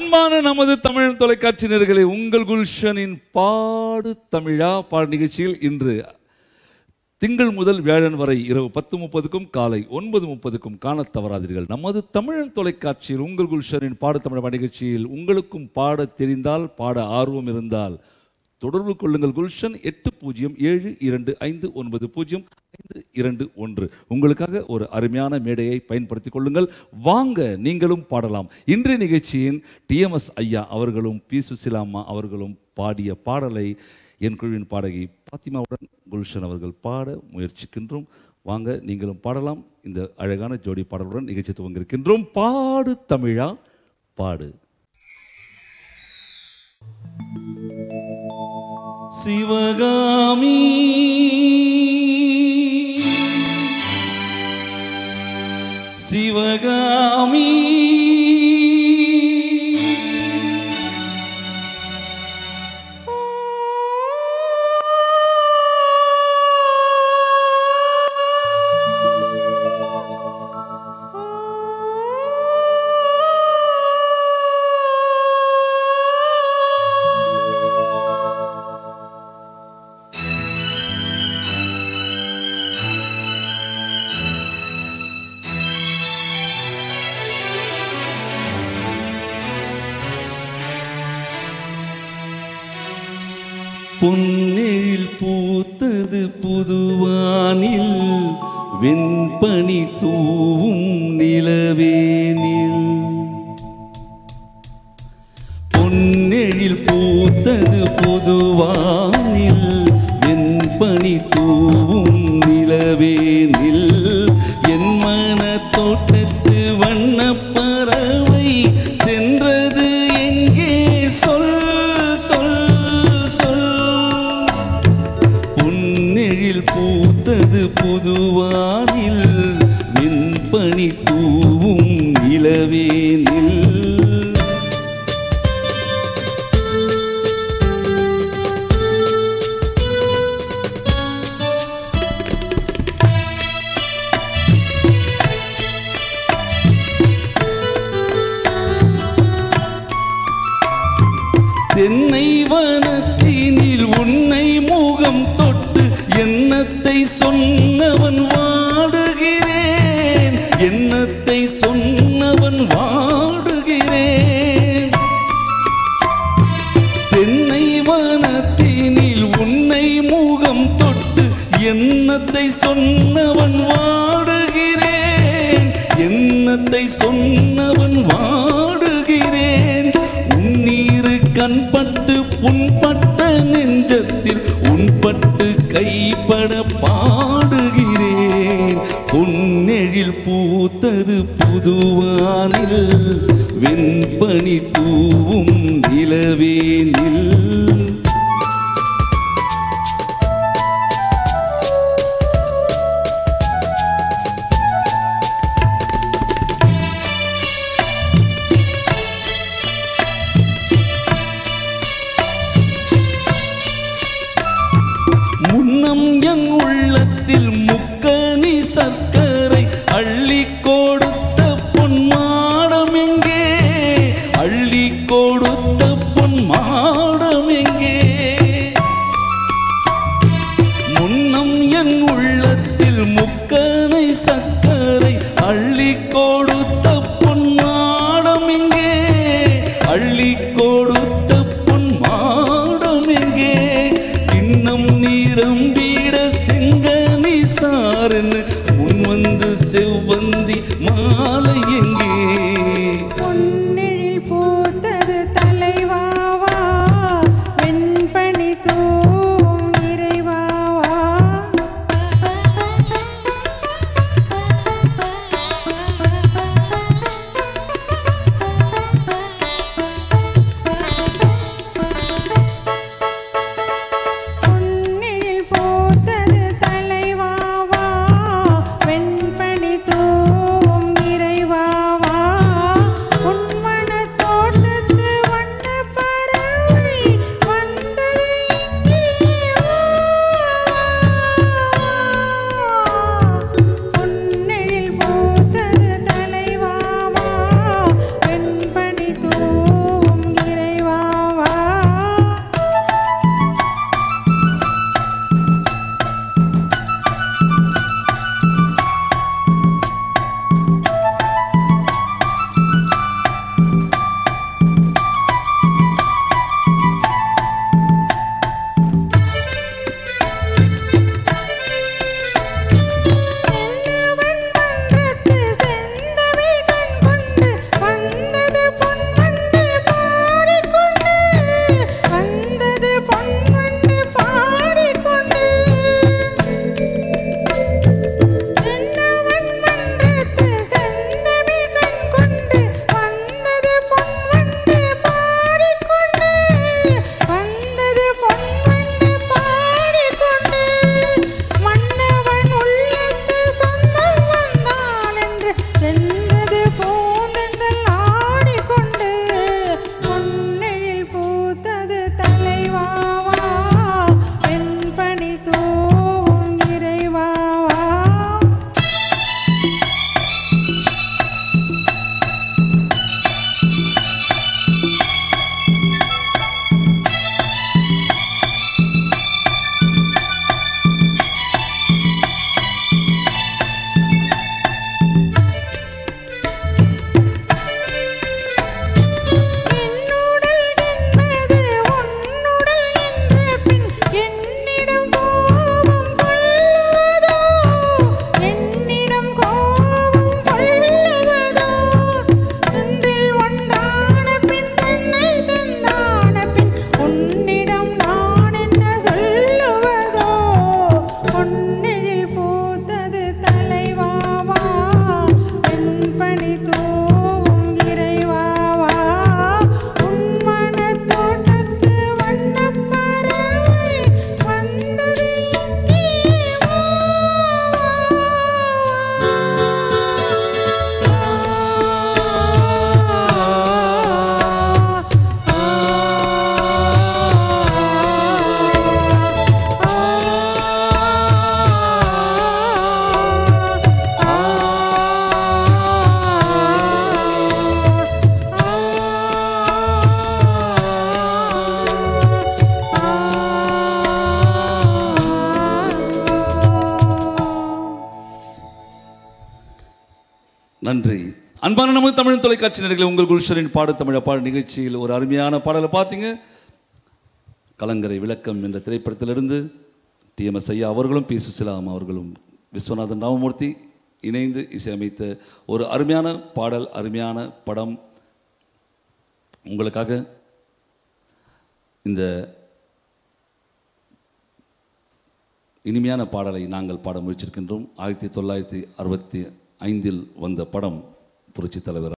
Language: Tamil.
அன்பான நமது தமிழ் தொலைக்காட்சி நேயர்களே உங்கள் குல்ஷனின் பாடு தமிழா பாடு நிகழ்ச்சியில் இன்று திங்கள் முதல் வியாழன் வரை இரவு பத்து முப்பதுக்கும் காலை ஒன்பது முப்பதுக்கும் காணத் தவறாதீர்கள் நமது தமிழன் தொலைக்காட்சியில் உங்கள் குல்ஷனின் பாடு தமிழ் பாடு நிகழ்ச்சியில் உங்களுக்கும் பாட தெரிந்தால் பாட ஆர்வம் இருந்தால் தொடர்பு கொள்ளுங்கள் குல்ஷன் எட்டு பூஜ்ஜியம் ஏழு இரண்டு ஐந்து ஒன்பது பூஜ்ஜியம் ஐந்து இரண்டு ஒன்று உங்களுக்காக ஒரு அருமையான மேடையை பயன்படுத்திக் கொள்ளுங்கள் வாங்க நீங்களும் பாடலாம் இன்றைய நிகழ்ச்சியின் டிஎம்எஸ் ஐயா அவர்களும் பி சுசிலா அம்மா அவர்களும் பாடிய பாடலை என் குழுவின் பாடகி பாத்திமாவுடன் குல்ஷன் அவர்கள் பாட முயற்சிக்கின்றோம் வாங்க நீங்களும் பாடலாம் இந்த அழகான ஜோடி பாடலுடன் நிகழ்ச்சி துவங்கிருக்கின்றோம் பாடு தமிழா பாடு சிவகாமி சிவகாமி பொன்னெழில் பூத்தது புதுவானில் வெண்பனி தூவும் நிலவேனில் பொன்னெழில் பூத்தது புதுவானில் வெண்பனி தூவும் நிலவேனில் என் மன தோட்டத்து வண்ணப் பறவை சென்றது எங்கே சொல் சொல் சொல் பொன்னெழில் பூத்தது புதுவானில் வெண்பனி தூவும் நிலவேனில் தென்னை வனத்தினில் உன்னை முகம் தொட்டு எண்ணத்தை சொன்னவன் வாடுகிறேன் எண்ணத்தை சொன்னவன் வாடுகிறேன் தென்னை வனத்தினில் உன்னை முகம் தொட்டு எண்ணத்தை சொன்னவன் வாடுகிறேன் எண்ணத்தை சொன்னவன் வாடுகிறேன் உன்னீரு கண்பட்டு புண்பட்ட நெஞ்சத்தில் உன்பட்டு கைப்பட பாடுகிறேன் பொன்னெழில் பூத்தது புதுவானில் வெண்பனி தூவும் நிலவேனில் முன்னம் என் உள்ளத்தில் முக்கனி சர்க்கரை அள்ளி கொடுத்த பொன்மாடம் எங்கே அள்ளி கொடுத்த பொன்மாடம் எங்கே நன்றி அன்பான நமது தமிழ் தொலைக்காட்சி நேயர்களே உங்கள் குல்ஷரின் பாடு தமிழ பாடு நிகழ்ச்சியில் ஒரு அருமையான பாடலை பார்த்தீங்க கலங்கரை விளக்கம் என்ற திரைப்படத்திலிருந்து டிஎம்எஸ் ஐயா அவர்களும் பி சுசிலாம் அவர்களும் விஸ்வநாதன் ராமமூர்த்தி இணைந்து இசையமைத்த ஒரு அருமையான பாடல் அருமையான படம் உங்களுக்காக இந்த இனிமையான பாடலை நாங்கள் பாட முயற்சிருக்கின்றோம் ஆயிரத்தி தொள்ளாயிரத்தி அறுபத்தி ஐந்தில் வந்த படம் புரட்சித் தலைவர்